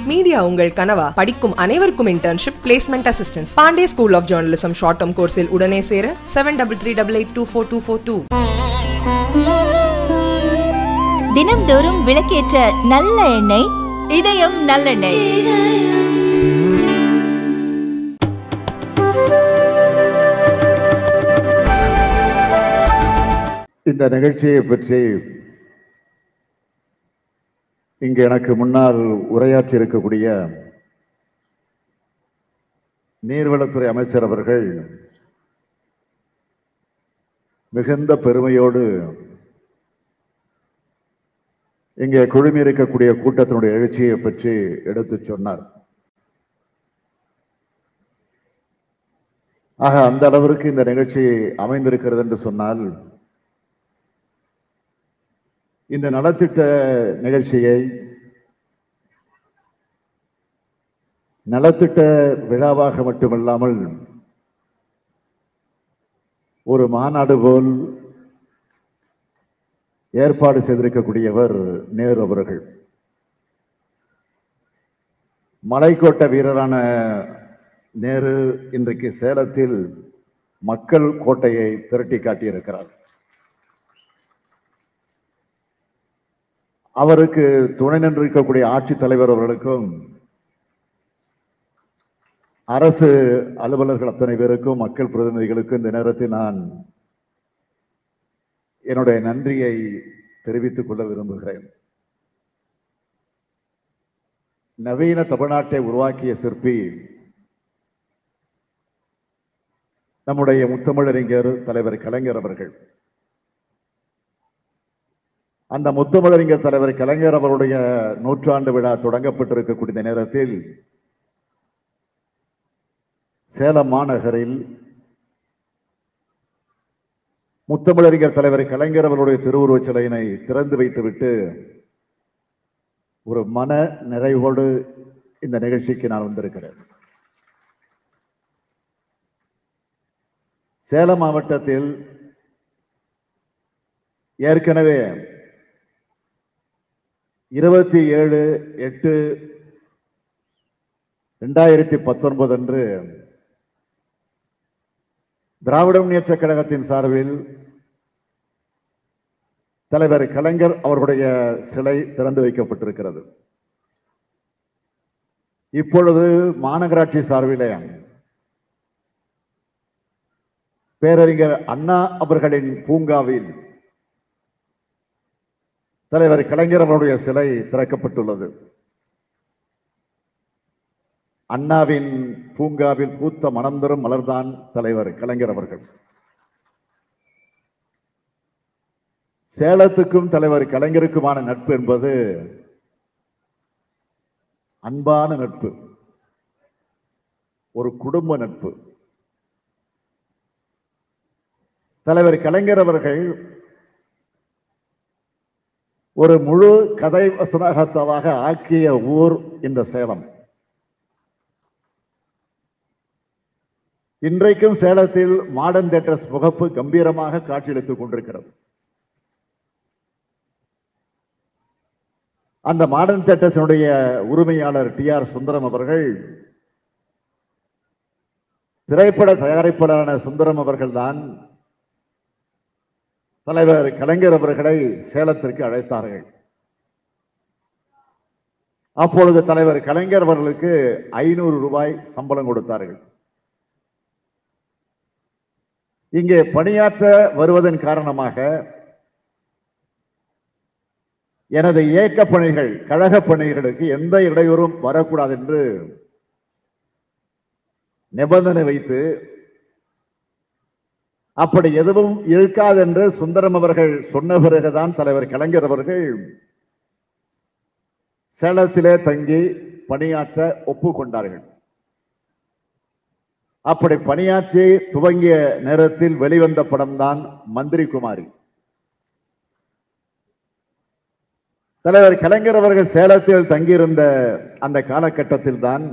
media உங்கள் கனவா படிக்கும் அனைவருக்கும் internship placement assistance Pandey school of journalism short term கோர்ஸில் உடனே சேர seven double three double eight two four two four two தினம்தோறும் விளக்கேற்ற நல்ல எண்ணெய் இதயம் நல்லெண்ணெய் இந்த நிகழ்ச்சியை பற்றி இங்கு எனக்கு முன்னால் உரையாற்றி இருக்கக்கூடிய நீர்வளத்துறை அமைச்சர் அவர்கள் மிகுந்த பெருமையோடு இங்கே குழுமி இருக்கக்கூடிய கூட்டத்தினுடைய எழுச்சியை பற்றி எடுத்துச் சொன்னார் ஆக அந்த அளவிற்கு இந்த நிகழ்ச்சி அமைந்திருக்கிறது என்று சொன்னால் இந்த நலத்திட்ட நிகழ்ச்சியை நலத்திட்ட விழாவாக மட்டுமல்லாமல் ஒரு மாநாடு போல் ஏற்பாடு செய்திருக்கக்கூடியவர் நேரு அவர்கள் மலைக்கோட்ட வீரரான நேரு இன்றைக்கு சேலத்தில் மக்கள் கோட்டையை திரட்டி காட்டியிருக்கிறார் அவருக்கு துணை நின்றிருக்கக்கூடிய ஆட்சித் தலைவர் அவர்களுக்கும் அரசு அலுவலர்கள் அத்தனை பேருக்கும் மக்கள் பிரதிநிதிகளுக்கும் இந்த நேரத்தில் நான் என்னுடைய நன்றியை தெரிவித்துக் கொள்ள விரும்புகிறேன் நவீன தமிழ்நாட்டை உருவாக்கிய சிற்பி நம்முடைய முத்தமிழறிஞர் தலைவர் கலைஞர் அவர்கள் அந்த முத்தமிழறிஞர் தலைவர் கலைஞர் அவருடைய நூற்றாண்டு விழா தொடங்கப்பட்டிருக்கக்கூடிய இந்த நேரத்தில் சேலம் மாநகரில் முத்தமிழறிஞர் தலைவர் கலைஞர் அவருடைய திருவுருவச் சிலையினை திறந்து வைத்துவிட்டு ஒரு மன நிறைவோடு இந்த நிகழ்ச்சிக்கு நான் வந்திருக்கிறேன் சேலம் மாவட்டத்தில் ஏற்கனவே இருபத்தி ஏழு எட்டு ரெண்டாயிரத்தி பத்தொன்பது அன்று திராவிட முன்னேற்ற கழகத்தின் சார்பில் தலைவர் கலைஞர் அவர்களுடைய சிலை திறந்து வைக்கப்பட்டிருக்கிறது இப்பொழுது மாநகராட்சி சார்பிலே பேரறிஞர் அண்ணா அவர்களின் பூங்காவில் தலைவர் கலைஞர் அவருடைய சிலை திறக்கப்பட்டுள்ளது அண்ணாவின் பூங்காவில் பூத்த மனம் தரும் மலர்தான் தலைவர் கலைஞர் அவர்கள் சேலத்துக்கும் தலைவர் கலைஞருக்குமான நட்பு என்பது அன்பான நட்பு ஒரு குடும்ப நட்பு தலைவர் கலைஞர் அவர்கள் ஒரு முழு கதை வசனகத்தவாக ஆக்கிய ஊர் இந்த சேலம் இன்றைக்கும் சேலத்தில் மாடர்ன் தேட்டர்ஸ் முகப்பு கம்பீரமாக காட்சியளித்துக் கொண்டிருக்கிறது அந்த மாடர்ன் தேட்டர்ஸினுடைய உரிமையாளர் டி ஆர் சுந்தரம் அவர்கள் திரைப்பட தயாரிப்பாளரான சுந்தரம் அவர்கள்தான் தலைவர் கலைஞர் அவர்களை சேலத்திற்கு அழைத்தார்கள் அப்பொழுது தலைவர் கலைஞர் அவர்களுக்கு ஐநூறு ரூபாய் சம்பளம் கொடுத்தார்கள் இங்கே பணியாற்ற வருவதன் காரணமாக எனது இயக்க பணிகள் கழக பணிகளுக்கு எந்த இடையூறும் வரக்கூடாது என்று நிபந்தனை வைத்து அப்படி எதுவும் இருக்காது என்று சுந்தரம் அவர்கள் சொன்ன பிறகுதான் தலைவர் கலைஞர் அவர்கள் சேலத்திலே தங்கி பணியாற்ற ஒப்புக்கொண்டார்கள் அப்படி பணியாற்றி துவங்கிய நேரத்தில் வெளிவந்த படம்தான் மந்திரி குமாரி தலைவர் கலைஞர் அவர்கள் சேலத்தில் தங்கியிருந்த அந்த காலகட்டத்தில் தான்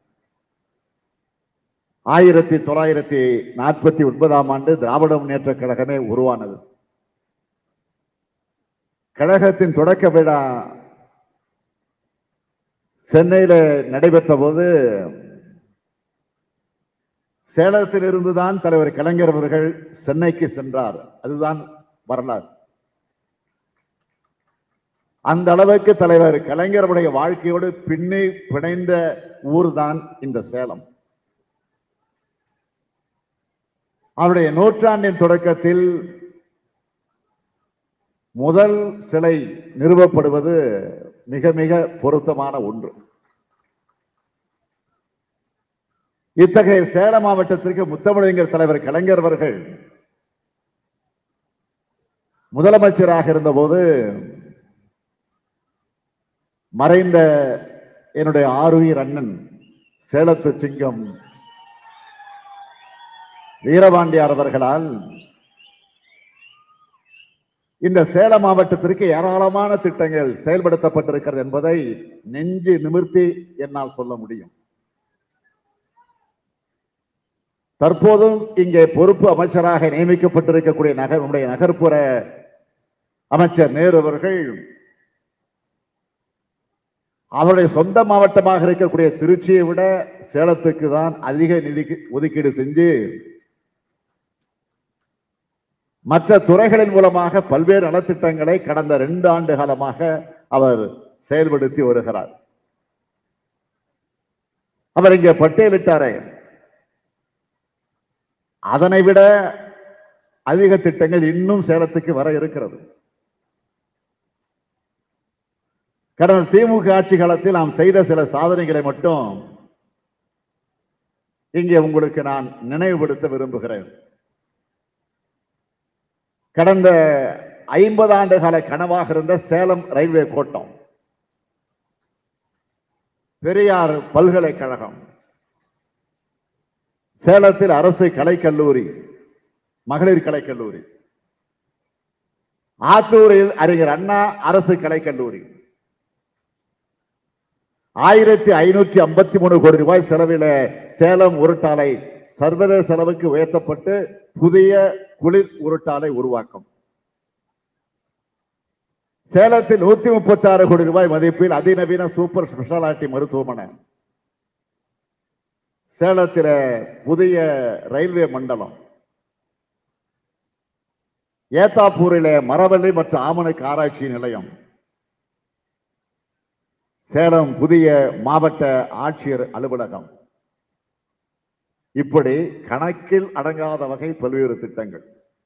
ஆயிரத்தி தொள்ளாயிரத்தி நாற்பத்தி ஒன்பதாம் ஆண்டு திராவிட முன்னேற்ற கழகமே உருவானது கழகத்தின் தொடக்க விழா சென்னையில நடைபெற்ற போது சேலத்திலிருந்து தான் தலைவர் கலைஞர் அவர்கள் சென்னைக்கு சென்றார் அதுதான் வரலாறு அந்த அளவுக்கு தலைவர் கலைஞருடைய வாழ்க்கையோடு பின்னி பிணைந்த ஊர் தான் இந்த சேலம் அவருடைய நூற்றாண்டின் தொடக்கத்தில் முதல் சிலை நிறுவப்படுவது மிக மிக பொருத்தமான ஒன்று இத்தகைய சேலம் மாவட்டத்திற்கு முத்தமிழறிஞர் தலைவர் கலைஞர் அவர்கள் முதலமைச்சராக இருந்தபோது மறைந்த என்னுடைய ஆருயிர் அண்ணன் சேலத்து சிங்கம் வீரபாண்டியார் அவர்களால் இந்த சேலம் மாவட்டத்திற்கு ஏராளமான திட்டங்கள் செயல்படுத்தப்பட்டிருக்கிறது என்பதை நெஞ்சு நிமிர்த்தி என்னால் சொல்ல முடியும் தற்போதும் இங்கே பொறுப்பு அமைச்சராக நியமிக்கப்பட்டிருக்கக்கூடிய நகர் நம்முடைய நகர்ப்புற அமைச்சர் நேரு அவர்கள் அவருடைய சொந்த மாவட்டமாக இருக்கக்கூடிய திருச்சியை விட சேலத்துக்கு தான் அதிக நிதி ஒதுக்கீடு செஞ்சு மற்ற துறைகளின் மூலமாக பல்வேறு நலத்திட்டங்களை கடந்த ரெண்டு ஆண்டு காலமாக அவர் செயல்படுத்தி வருகிறார் அவர் இங்கே பட்டியலிட்டாரே அதனை விட அதிக திட்டங்கள் இன்னும் சேலத்துக்கு வர இருக்கிறது கடந்த திமுக ஆட்சி காலத்தில் நாம் செய்த சில சாதனைகளை மட்டும் இங்கே உங்களுக்கு நான் நினைவுபடுத்த விரும்புகிறேன் கடந்த ஐம்பது ஆண்டு கால கனவாக இருந்த சேலம் ரயில்வே கோட்டம் பெரியார் பல்கலைக்கழகம் சேலத்தில் அரசு கலைக்கல்லூரி மகளிர் கலைக்கல்லூரி ஆத்தூரில் அறிஞர் அண்ணா அரசு கலைக்கல்லூரி ஆயிரத்தி ஐநூற்றி ஐம்பத்தி மூணு கோடி ரூபாய் செலவில் சேலம் உருட்டாலை சர்வதேச அளவுக்கு உயர்த்தப்பட்டு புதிய குளிர் உருட்டாலை உருவாக்கம் சேலத்தில் நூத்தி முப்பத்தி ஆறு கோடி ரூபாய் மதிப்பில் அதிநவீன சூப்பர் ஸ்பெஷாலிட்டி மருத்துவமனை சேலத்தில புதிய ரயில்வே மண்டலம் ஏத்தாப்பூரிலே மரவள்ளி மற்றும் ஆமணக்கு ஆராய்ச்சி நிலையம் சேலம் புதிய மாவட்ட ஆட்சியர் அலுவலகம் இப்படி கணக்கில் அடங்காத வகை பல்வேறு திட்டங்கள்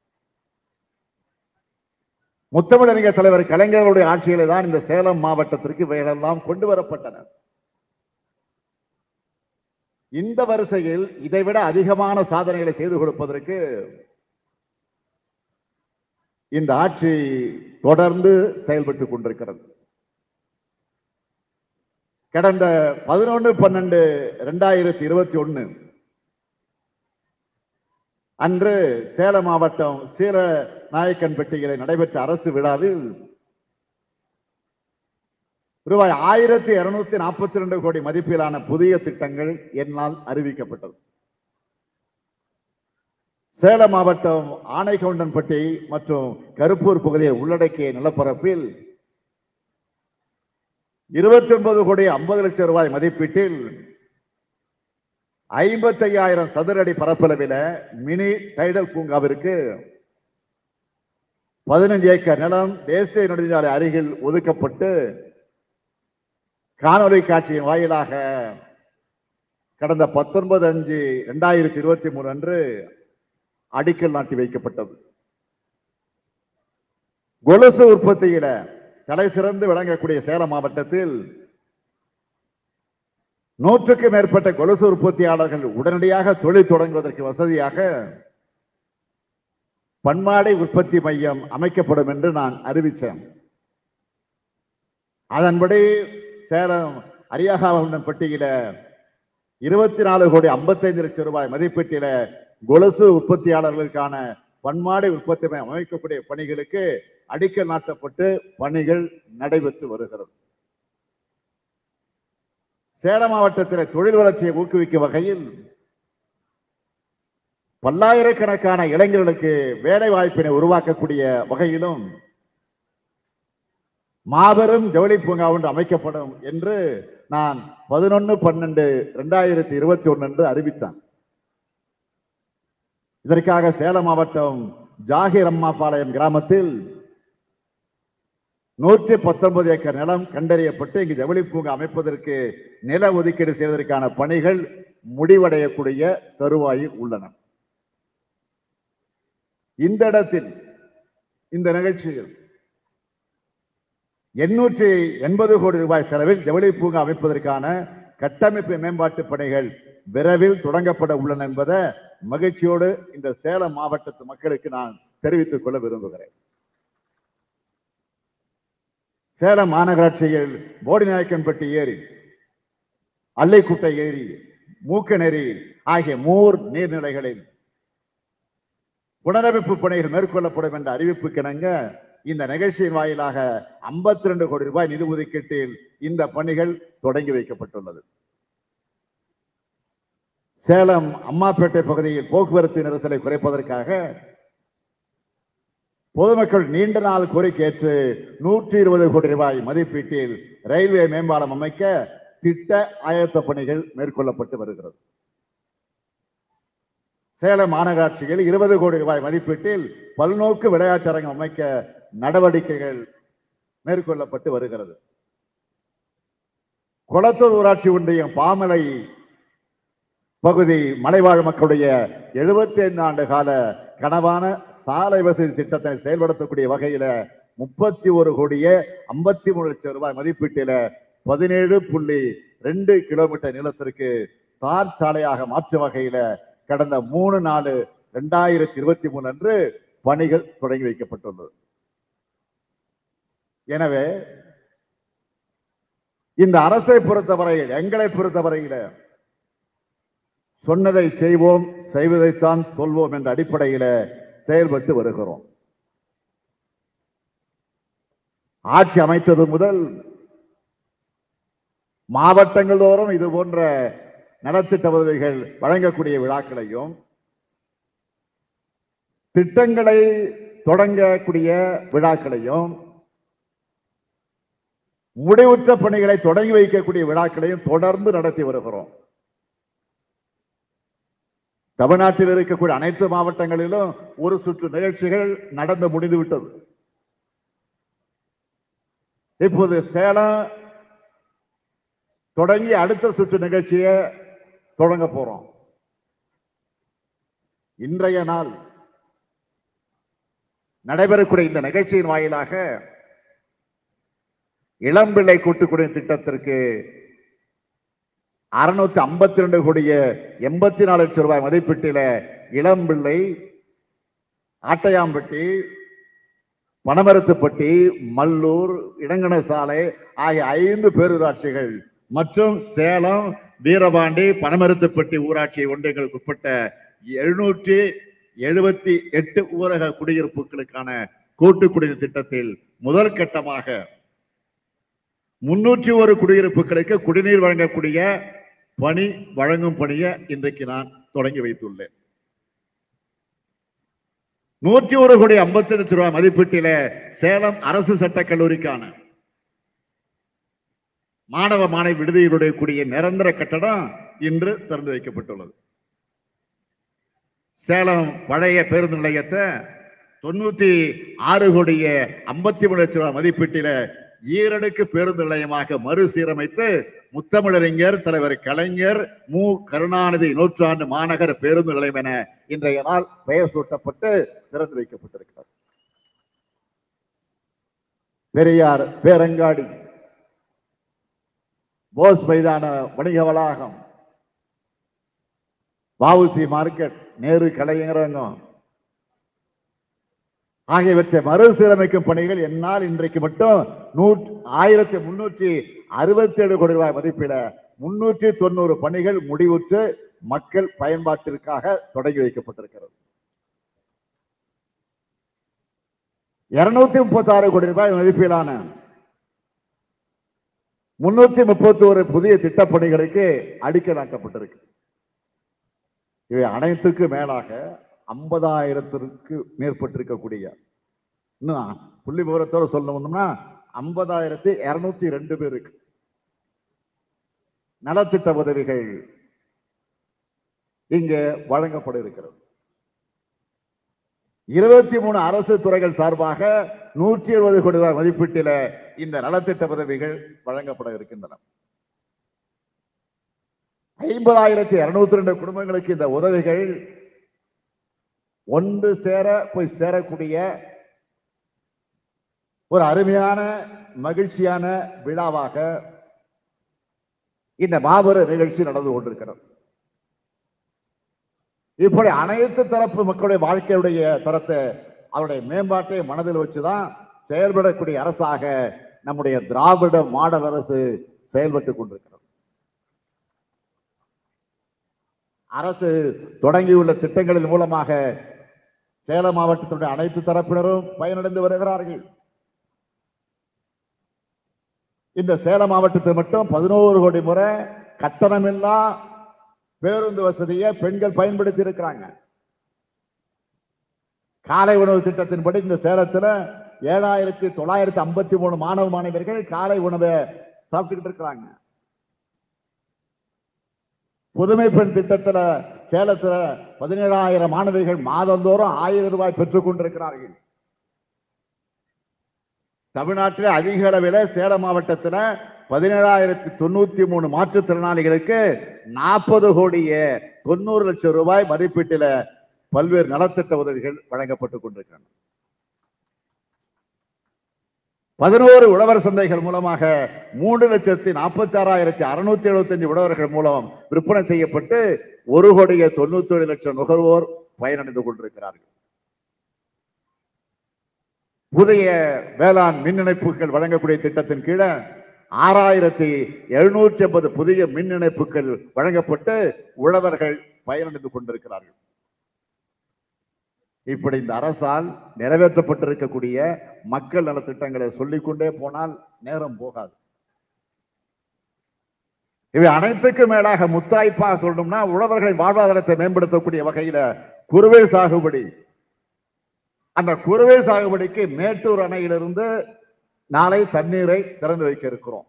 முத்தமிழறிஞர் தலைவர் கலைஞருடைய ஆட்சியிலே தான் இந்த சேலம் மாவட்டத்திற்கு இவைகளெல்லாம் கொண்டு வரப்பட்டன இந்த வரிசையில் இதைவிட அதிகமான சாதனைகளை செய்து கொடுப்பதற்கு இந்த ஆட்சி தொடர்ந்து செயல்பட்டுக் கொண்டிருக்கிறது கடந்த பதினொன்று பன்னெண்டு ரெண்டாயிரத்தி இருபத்தி ஒன்னு அன்று சேலம் மாவட்டம் சீல நாயக்கன்பட்டியில் நடைபெற்ற அரசு விழாவில் ரூபாய் ஆயிரத்தி இருநூத்தி நாற்பத்தி ரெண்டு கோடி மதிப்பிலான புதிய திட்டங்கள் என்னால் அறிவிக்கப்பட்டது சேலம் மாவட்டம் ஆனைக்கவுண்டன்பட்டி மற்றும் கருப்பூர் பகுதியை உள்ளடக்கிய நிலப்பரப்பில் இருபத்தி ஒன்பது கோடி ஐம்பது லட்சம் ரூபாய் மதிப்பீட்டில் ஐம்பத்தி ஐயாயிரம் சதுரடி பரப்பளவில் மினி டைடல் பூங்காவிற்கு பதினஞ்சு ஏக்கர் நிலம் தேசிய நெடுஞ்சாலை அருகில் ஒதுக்கப்பட்டு காணொலி காட்சியின் வாயிலாக கடந்த பத்தொன்பது அஞ்சு இரண்டாயிரத்தி இருபத்தி மூணு அன்று அடிக்கல் நாட்டி வைக்கப்பட்டது கொலுசு உற்பத்தியில தலை சிறந்து விளங்கக்கூடிய சேலம் மாவட்டத்தில் நூற்றுக்கு மேற்பட்ட கொலுசு உற்பத்தியாளர்கள் உடனடியாக தொழில் தொடங்குவதற்கு வசதியாக பன்மாடை உற்பத்தி மையம் அமைக்கப்படும் என்று நான் அறிவித்தேன் அதன்படி சேலம் அரியாகாவுடன் பட்டியல இருபத்தி நாலு கோடி ஐம்பத்தைந்து லட்சம் ரூபாய் மதிப்பீட்டில கொலுசு உற்பத்தியாளர்களுக்கான பன்மாடை உற்பத்தி மையம் அமைக்கக்கூடிய பணிகளுக்கு அடிக்கல் நாட்டப்பட்டு பணிகள் நடைபெற்று வருகிறது சேலம் மாவட்டத்தில் தொழில் வளர்ச்சியை ஊக்குவிக்கும் வகையில் பல்லாயிரக்கணக்கான இளைஞர்களுக்கு வேலை வாய்ப்பினை உருவாக்கக்கூடிய வகையிலும் மாபெரும் ஜவுளி பூங்கா ஒன்று அமைக்கப்படும் என்று நான் பதினொன்னு பன்னெண்டு ரெண்டாயிரத்தி இருபத்தி ஒன்னு என்று அறிவித்தான் இதற்காக சேலம் மாவட்டம் ஜாகிர் அம்மாபாளையம் கிராமத்தில் நூற்றி பத்தொன்பது ஏக்கர் நிலம் கண்டறியப்பட்டு இங்கு ஜவுளி பூங்கா அமைப்பதற்கு நில ஒதுக்கீடு செய்வதற்கான பணிகள் முடிவடையக்கூடிய தருவாயில் உள்ளன இந்த இடத்தில் இந்த நிகழ்ச்சியில் எண்ணூற்றி எண்பது கோடி ரூபாய் செலவில் ஜவுளி பூங்கா அமைப்பதற்கான கட்டமைப்பு மேம்பாட்டு பணிகள் விரைவில் தொடங்கப்பட உள்ளன என்பதை மகிழ்ச்சியோடு இந்த சேலம் மாவட்டத்து மக்களுக்கு நான் தெரிவித்துக் கொள்ள விரும்புகிறேன் சேலம் மாநகராட்சியில் போடிநாயக்கன்பட்டி ஏரி அல்லைக்குட்டை ஏரி மூக்கநெறி ஆகிய மூர் நீர்நிலைகளில் புனரமைப்பு பணிகள் மேற்கொள்ளப்படும் என்ற அறிவிப்புக்கிணங்க இந்த நிகழ்ச்சியின் வாயிலாக 52 ரெண்டு கோடி ரூபாய் நிதி ஒதுக்கீட்டில் இந்த பணிகள் தொடங்கி வைக்கப்பட்டுள்ளது சேலம் அம்மாப்பேட்டை பகுதியில் போக்குவரத்து நெரிசலை குறைப்பதற்காக பொதுமக்கள் நீண்ட நாள் கோரிக்கை ஏற்று நூற்றி இருபது கோடி ரூபாய் மதிப்பீட்டில் ரயில்வே மேம்பாலம் அமைக்க திட்ட ஆயத்த பணிகள் மேற்கொள்ளப்பட்டு வருகிறது சேலம் மாநகராட்சியில் இருபது கோடி ரூபாய் மதிப்பீட்டில் பல்நோக்கு விளையாட்டரங்கம் அமைக்க நடவடிக்கைகள் மேற்கொள்ளப்பட்டு வருகிறது குளத்தூர் ஊராட்சி ஒன்றியம் பாமலை பகுதி மலைவாழ் மக்களுடைய 75 ஆண்டு கால கனவான சாலை வசதி திட்டத்தை செயல்படுத்தக்கூடிய வகையில முப்பத்தி ஒரு கோடியே ஐம்பத்தி மூணு லட்சம் ரூபாய் மதிப்பீட்டில பதினேழு புள்ளி ரெண்டு கிலோமீட்டர் நீளத்திற்கு தார் சாலையாக மாற்றும் வகையில கடந்த மூணு நாலு ரெண்டாயிரத்தி இருபத்தி மூணு அன்று பணிகள் தொடங்கி வைக்கப்பட்டுள்ளது எனவே இந்த அரசை பொறுத்தவரையில் எங்களை பொறுத்தவரையில சொன்னதை செய்வோம் செய்வதைத்தான் சொல்வோம் என்ற அடிப்படையில செயல்பட்டு வருகிறோம் ஆட்சி அமைத்தது முதல் மாவட்டங்கள் தோறும் இது போன்ற நலத்திட்ட உதவிகள் வழங்கக்கூடிய விழாக்களையும் திட்டங்களை தொடங்கக்கூடிய விழாக்களையும் முடிவுற்ற பணிகளை தொடங்கி வைக்கக்கூடிய விழாக்களையும் தொடர்ந்து நடத்தி வருகிறோம் தமிழ்நாட்டில் இருக்கக்கூடிய அனைத்து மாவட்டங்களிலும் ஒரு சுற்று நிகழ்ச்சிகள் நடந்து முடிந்து விட்டது இப்போது சேலம் தொடங்கி அடுத்த சுற்று நிகழ்ச்சியை தொடங்க போறோம் இன்றைய நாள் நடைபெறக்கூடிய இந்த நிகழ்ச்சியின் வாயிலாக இளம்பிள்ளை கூட்டுக்குடிநீர் திட்டத்திற்கு அறுநூத்தி ஐம்பத்தி ரெண்டு கோடிய எண்பத்தி நாலு லட்சம் ரூபாய் மதிப்பீட்டில இளம்பிள்ளை ஆட்டையாம்பட்டி பனமரத்துப்பட்டி மல்லூர் இடங்கன சாலை ஆகிய ஐந்து பேரூராட்சிகள் மற்றும் சேலம் வீரபாண்டி பனமரத்துப்பட்டி ஊராட்சி ஒன்றியங்களுக்கு உட்பட்ட எழுநூற்றி எழுபத்தி எட்டு ஊரக குடியிருப்புகளுக்கான கூட்டு குடிநீர் திட்டத்தில் முதல் கட்டமாக முன்னூற்றி ஒரு குடியிருப்புகளுக்கு குடிநீர் வழங்கக்கூடிய பணி வழங்கும் பணியை இன்றைக்கு நான் தொடங்கி வைத்துள்ளேன் நூற்றி ஒரு கோடி ஐம்பத்தி லட்சம் ரூபாய் மதிப்பீட்டில சேலம் அரசு சட்டக் கல்லூரிக்கான மாணவ மாணவி விடுதிகளுடைய கூடிய நிரந்தர கட்டடம் இன்று திறந்து வைக்கப்பட்டுள்ளது சேலம் பழைய பேருந்து நிலையத்தை தொண்ணூத்தி ஆறு கோடிய ஐம்பத்தி மூணு லட்சம் ரூபாய் மதிப்பீட்டில ஈரடுக்கு பேருந்து நிலையமாக மறுசீரமைத்து முத்தமிழறிஞர் தலைவர் கலைஞர் மு கருணாநிதி நூற்றாண்டு மாநகர பேருந்து நிலையம் என இன்றைய நாள் பெயர் சூட்டப்பட்டு திறந்து வைக்கப்பட்டிருக்கிறது பெரியார் பேரங்காடி போஸ் மைதான வணிக வளாகம் வஉசி மார்க்கெட் நேரு கலையரங்கம் ஆகியவற்றை மறுசீரமைக்கும் பணிகள் என்னால் இன்றைக்கு மட்டும் நூற் ஆயிரத்தி முன்னூற்றி அறுபத்தி ஏழு கோடி ரூபாய் மதிப்பில முன்னூற்றி தொண்ணூறு பணிகள் முடிவுற்று மக்கள் பயன்பாட்டிற்காக தொடங்கி வைக்கப்பட்டிருக்கிறது இருநூத்தி முப்பத்தி ஆறு கோடி ரூபாய் மதிப்பிலான முன்னூத்தி முப்பத்தி ஒரு புதிய திட்டப்பணிகளுக்கு அடிக்கல் நாட்டப்பட்டிருக்கு இவை அனைத்துக்கு மேலாக ஐம்பதாயிரத்திற்கு மேற்பட்டிருக்கக்கூடிய இன்னும் புள்ளி விவரத்தோட சொல்லணும்னா ஐம்பதாயிரத்தி இருநூத்தி ரெண்டு பேருக்கு நலத்திட்ட உதவிகள் இங்கே வழங்கப்பட இருக்கிறது இருபத்தி மூணு அரசு துறைகள் சார்பாக நூற்றி எழுபது கோடி ரூபாய் மதிப்பீட்டில இந்த நலத்திட்ட உதவிகள் வழங்கப்பட இருக்கின்றன ஐம்பதாயிரத்தி இருநூத்தி ரெண்டு குடும்பங்களுக்கு இந்த உதவிகள் ஒன்று சேர போய் சேரக்கூடிய ஒரு அருமையான மகிழ்ச்சியான விழாவாக இந்த மாபெரும் நிகழ்ச்சி நடந்து கொண்டிருக்கிறது இப்படி அனைத்து தரப்பு மக்களுடைய வாழ்க்கையுடைய தரத்தை அவருடைய மேம்பாட்டை மனதில் வச்சுதான் செயல்படக்கூடிய அரசாக நம்முடைய திராவிட மாடல் அரசு செயல்பட்டுக் கொண்டிருக்கிறது அரசு தொடங்கியுள்ள திட்டங்களின் மூலமாக சேலம் மாவட்டத்தினுடைய அனைத்து தரப்பினரும் பயனடைந்து வருகிறார்கள் இந்த சேலம் மாவட்டத்தில் மட்டும் பதினோரு கோடி முறை கட்டணமில்லா பேருந்து வசதியை பெண்கள் பயன்படுத்தி இருக்கிறாங்க காலை உணவு திட்டத்தின்படி இந்த சேலத்துல ஏழாயிரத்தி தொள்ளாயிரத்தி ஐம்பத்தி மூணு மாணவ மாணவியர்கள் காலை உணவை சாப்பிட்டுக்கிட்டு இருக்கிறாங்க புதுமை பெண் திட்டத்துல சேலத்துல பதினேழாயிரம் மாணவிகள் மாதந்தோறும் ஆயிரம் ரூபாய் பெற்றுக் கொண்டிருக்கிறார்கள் தமிழ்நாட்டில் அதிக அளவில் சேலம் மாவட்டத்துல பதினேழாயிரத்தி தொண்ணூத்தி மூணு மாற்றுத்திறனாளிகளுக்கு நாற்பது கோடியே தொண்ணூறு லட்சம் ரூபாய் மதிப்பீட்டில பல்வேறு நலத்திட்ட உதவிகள் வழங்கப்பட்டுக் கொண்டிருக்கின்றன பதினோரு உழவர் சந்தைகள் மூலமாக மூன்று லட்சத்தி நாற்பத்தி ஆறாயிரத்தி அறுநூத்தி எழுபத்தி அஞ்சு உழவர்கள் மூலம் விற்பனை செய்யப்பட்டு ஒரு கோடியே தொண்ணூத்தி ஏழு லட்சம் நுகர்வோர் பயனடைந்து கொண்டிருக்கிறார்கள் புதிய வேளாண் மின் இணைப்புகள் வழங்கக்கூடிய திட்டத்தின் கீழே ஆறாயிரத்தி எழுநூற்றி ஐம்பது புதிய மின் இணைப்புகள் வழங்கப்பட்டு உழவர்கள் பயனடைந்து கொண்டிருக்கிறார்கள் இப்படி இந்த அரசால் நிறைவேற்றப்பட்டிருக்கக்கூடிய மக்கள் நலத்திட்டங்களை சொல்லிக்கொண்டே போனால் நேரம் போகாது இவை அனைத்துக்கும் மேலாக முத்தாய்ப்பாக சொல்லணும்னா உழவர்களின் வாழ்வாதாரத்தை மேம்படுத்தக்கூடிய வகையில குறுவை சாகுபடி அந்த குறுவை சாகுபடிக்கு மேட்டூர் அணையிலிருந்து நாளை தண்ணீரை திறந்து வைக்க இருக்கிறோம்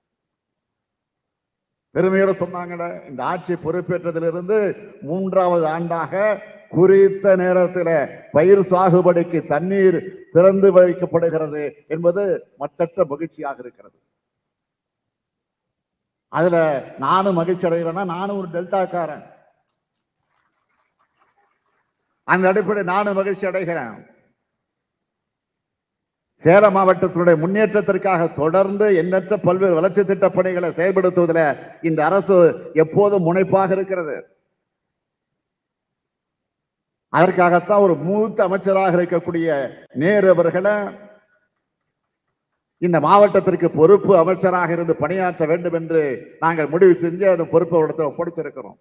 பெருமையோட சொன்னாங்கல்ல இந்த ஆட்சி பொறுப்பேற்றதிலிருந்து மூன்றாவது ஆண்டாக குறித்த நேரத்தில் பயிர் சாகுபடிக்கு தண்ணீர் திறந்து வைக்கப்படுகிறது என்பது மற்றற்ற மகிழ்ச்சியாக இருக்கிறது அதுல நானும் மகிழ்ச்சி அடைகிறேன்னா நானும் ஒரு டெல்டாக்காரன் அந்த அடிப்படை நானும் மகிழ்ச்சி அடைகிறேன் சேலம் மாவட்டத்தினுடைய முன்னேற்றத்திற்காக தொடர்ந்து எண்ணற்ற பல்வேறு வளர்ச்சி திட்ட பணிகளை செயல்படுத்துவதில் இந்த அரசு எப்போதும் முனைப்பாக இருக்கிறது அதற்காகத்தான் ஒரு மூத்த அமைச்சராக இருக்கக்கூடிய நேரு அவர்களை இந்த மாவட்டத்திற்கு பொறுப்பு அமைச்சராக இருந்து பணியாற்ற வேண்டும் என்று நாங்கள் முடிவு செஞ்சு அந்த பொறுப்பு அவரிடத்தில் ஒப்படைச்சிருக்கிறோம்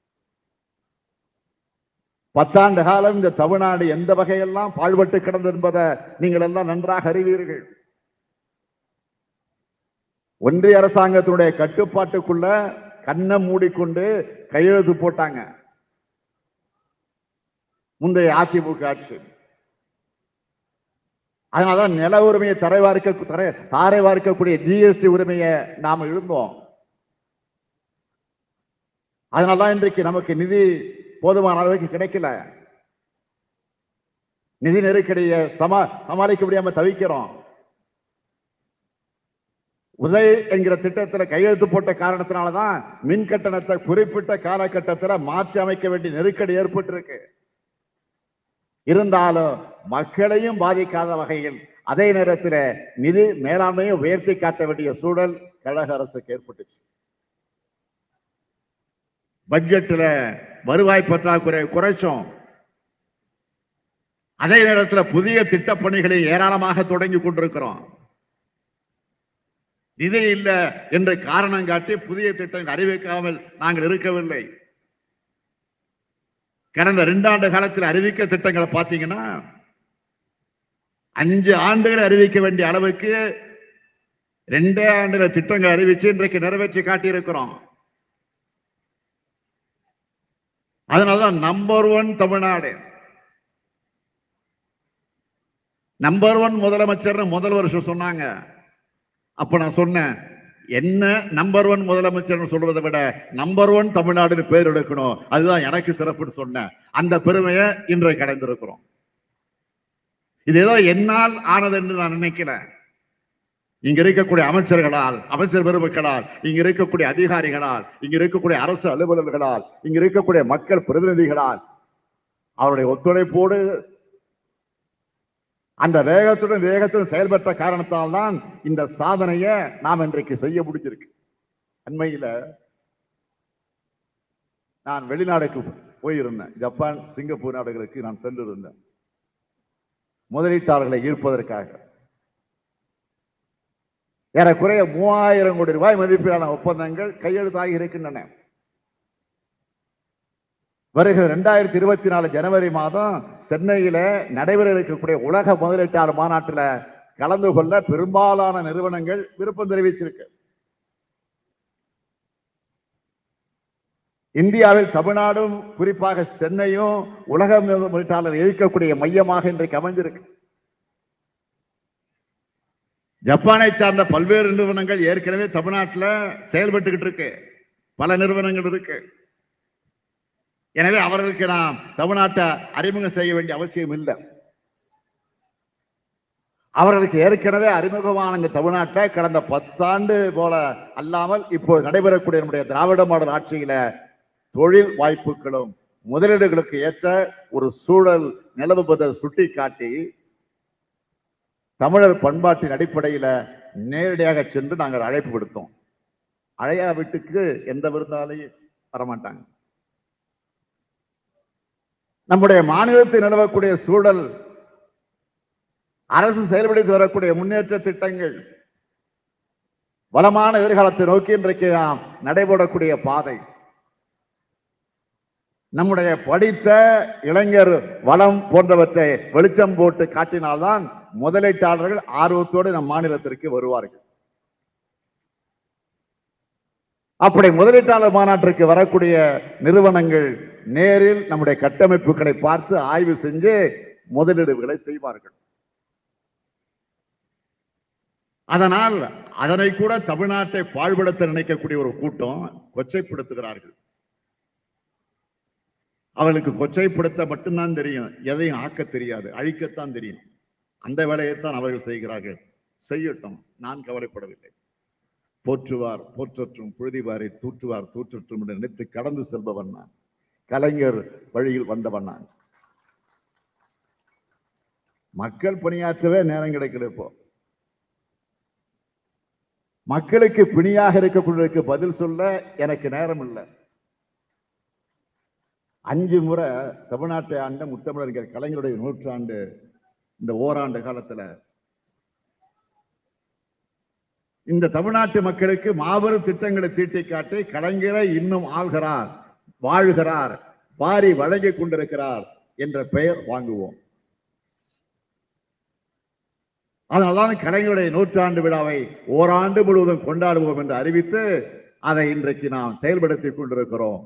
பத்தாண்டு காலம் இந்த தமிழ்நாடு எந்த வகையெல்லாம் பாழ்பட்டு கிடந்தது என்பதை நீங்கள் எல்லாம் நன்றாக அறிவீர்கள் ஒன்றிய அரசாங்கத்தினுடைய கட்டுப்பாட்டுக்குள்ள கண்ணை மூடிக்கொண்டு கையெழுத்து போட்டாங்க முந்தைய அதிமுக ஆட்சி அதனாலதான் நில உரிமையை தரை வார்க்க தரை தாரை வார்க்கக்கூடிய ஜிஎஸ்டி உரிமையை நாம இழந்தோம் அதனாலதான் இன்றைக்கு நமக்கு நிதி போதுமான அளவுக்கு கிடைக்கல நிதி நெருக்கடியை சமா சமாளிக்க முடியாம தவிக்கிறோம் உதய் என்கிற திட்டத்துல கையெழுத்து போட்ட காரணத்தினாலதான் மின் கட்டணத்தை குறிப்பிட்ட காலகட்டத்துல மாற்றி அமைக்க வேண்டிய நெருக்கடி ஏற்பட்டிருக்கு இருந்தாலும் மக்களையும் பாதிக்காத வகையில் அதே நேரத்தில் நிதி மேலாண்மையும் உயர்த்தி காட்ட வேண்டிய சூழல் கழக அரசுக்கு ஏற்பட்டுச்சு பட்ஜெட்ல வருவாய் பற்றாக்குறை குறைச்சோம் அதே நேரத்தில் புதிய திட்டப்பணிகளை ஏராளமாக தொடங்கி கொண்டிருக்கிறோம் நிதி இல்ல என்று காரணம் காட்டி புதிய திட்டம் அறிவிக்காமல் நாங்கள் இருக்கவில்லை கடந்த ரெண்டாண்டு காலத்தில் அறிவிக்க திட்டங்களை பார்த்தீங்கன்னா அஞ்சு ஆண்டுகள் அறிவிக்க வேண்டிய அளவுக்கு ரெண்டே ஆண்டுல திட்டங்கள் அறிவிச்சு இன்றைக்கு நிறைவேற்றி காட்டியிருக்கிறோம் அதனாலதான் number one Tamil Nadu number one முதலமைச்சர்னு முதல் வருஷம் சொன்னாங்க அப்ப நான் சொன்னேன் என்ன நம்பர் ஒன் முதலமைச்சர் சொல்றதை விட நம்பர் ஒன் தமிழ்நாடுன்னு பேர் எடுக்கணும் அதுதான் எனக்கு சிறப்புன்னு சொன்னேன் அந்த பெருமையை இன்றைக்கு அடைந்திருக்கிறோம் இது ஏதோ என்னால் ஆனது என்று நான் நினைக்கல இங்க இருக்கக்கூடிய அமைச்சர்களால் அமைச்சர் பெருமக்களால் இங்க இருக்கக்கூடிய அதிகாரிகளால் இங்க இருக்கக்கூடிய அரசு அலுவலர்களால் இங்க இருக்கக்கூடிய மக்கள் பிரதிநிதிகளால் அவருடைய ஒத்துழைப்போடு அந்த வேகத்துடன் வேகத்துடன் செயல்பட்ட காரணத்தால் தான் இந்த சாதனையை நாம் இன்றைக்கு செய்ய முடிஞ்சிருக்கு அண்மையில நான் வெளிநாடுக்கு போயிருந்தேன் ஜப்பான் சிங்கப்பூர் நாடுகளுக்கு நான் சென்றிருந்தேன் முதலீட்டாளர்களை ஈர்ப்பதற்காக ஏறக்குறைய மூவாயிரம் கோடி ரூபாய் மதிப்பிலான ஒப்பந்தங்கள் கையெழுத்தாகி இருக்கின்றன வருகிற இரண்டாயிரத்தி இருபத்தி நாலு ஜனவரி மாதம் சென்னையில நடைபெற இருக்கக்கூடிய உலக முதலீட்டாளர் மாநாட்டில் கலந்து கொள்ள பெரும்பாலான நிறுவனங்கள் விருப்பம் தெரிவிச்சிருக்கு இந்தியாவில் தமிழ்நாடும் குறிப்பாக சென்னையும் உலக முதலீட்டாளர் இருக்கக்கூடிய மையமாக இன்றைக்கு அமைஞ்சிருக்கு ஜப்பானை சார்ந்த பல்வேறு நிறுவனங்கள் ஏற்கனவே தமிழ்நாட்டில் செயல்பட்டுக்கிட்டு இருக்கு பல நிறுவனங்கள் இருக்கு எனவே அவர்களுக்கு நாம் தமிழ்நாட்டை அறிமுகம் செய்ய வேண்டிய அவசியம் இல்லை அவர்களுக்கு ஏற்கனவே அறிமுகமான இந்த தமிழ்நாட்டை கடந்த பத்தாண்டு போல அல்லாமல் இப்போ நடைபெறக்கூடிய நம்முடைய திராவிட மாடல் ஆட்சியில தொழில் வாய்ப்புகளும் முதலீடுகளுக்கு ஏற்ற ஒரு சூழல் நிலவுவதை சுட்டி காட்டி தமிழர் பண்பாட்டின் அடிப்படையில நேரடியாக சென்று நாங்கள் அழைப்பு விடுத்தோம் அழையா வீட்டுக்கு எந்த விருந்தாலையும் வரமாட்டாங்க நம்முடைய மாநிலத்தில் நிலவக்கூடிய சூழல் அரசு செயல்படுத்தி வரக்கூடிய முன்னேற்ற திட்டங்கள் வளமான எதிர்காலத்தை நோக்கி இன்றைக்கு நாம் நடைபெறக்கூடிய பாதை நம்முடைய படித்த இளைஞர் வளம் போன்றவற்றை வெளிச்சம் போட்டு காட்டினால்தான் முதலீட்டாளர்கள் ஆர்வத்தோடு நம் மாநிலத்திற்கு வருவார்கள் அப்படி முதலீட்டாளர் மாநாட்டிற்கு வரக்கூடிய நிறுவனங்கள் நேரில் நம்முடைய கட்டமைப்புகளை பார்த்து ஆய்வு செஞ்சு முதலீடுகளை செய்வார்கள் அதனால் அதனை கூட தமிழ்நாட்டை பாழ்படுத்த நினைக்கக்கூடிய ஒரு கூட்டம் கொச்சைப்படுத்துகிறார்கள் அவர்களுக்கு கொச்சைப்படுத்த மட்டும்தான் தெரியும் எதையும் ஆக்க தெரியாது அழிக்கத்தான் தெரியும் அந்த வேலையைத்தான் அவர்கள் செய்கிறார்கள் செய்யட்டும் நான் கவலைப்படவில்லை போற்றுவார் போற்றற்றும் புழுதிவாரை தூற்றுவார் தூற்றற்றும் என்று நினைத்து கடந்து செல்பவன் நான் கலைஞர் வழியில் வந்தவன் நான் மக்கள் பணியாற்றவே நேரம் கிடைக்கல இப்போ மக்களுக்கு பிணியாக இருக்கக்கூடியதற்கு பதில் சொல்ல எனக்கு நேரம் இல்லை அஞ்சு முறை தமிழ்நாட்டை ஆண்ட முத்தமிழறிஞர் கலைஞருடைய நூற்றாண்டு இந்த ஓராண்டு காலத்துல இந்த தமிழ்நாட்டு மக்களுக்கு மாபெரும் திட்டங்களை தீட்டி காட்டி கலைஞரை இன்னும் ஆள்கிறார் வாழ்கிறார் வாரி வழங்கிக் கொண்டிருக்கிறார் என்ற பெயர் வாங்குவோம் அதனால்தான் கலைஞருடைய நூற்றாண்டு விழாவை ஓராண்டு முழுவதும் கொண்டாடுவோம் என்று அறிவித்து அதை இன்றைக்கு நாம் செயல்படுத்திக் கொண்டிருக்கிறோம்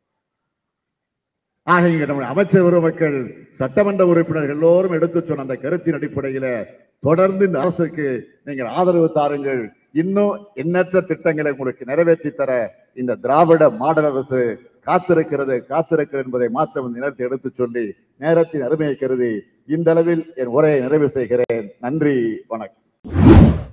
ஆக இங்க நம்முடைய அமைச்சர் உறவுகள் சட்டமன்ற உறுப்பினர்கள் எல்லோரும் எடுத்து சொன்ன அந்த கருத்தின் அடிப்படையில தொடர்ந்து இந்த அரசுக்கு நீங்கள் ஆதரவு தாருங்கள் இன்னும் எண்ணற்ற திட்டங்களை உங்களுக்கு நிறைவேற்றி தர இந்த திராவிட மாடல் அரசு காத்திருக்கிறது காத்திருக்கிறது என்பதை மாற்றம் இந்த நேரத்தை எடுத்து சொல்லி நேரத்தின் அருமையை கருதி இந்த அளவில் என் உரையை நிறைவு செய்கிறேன் நன்றி வணக்கம்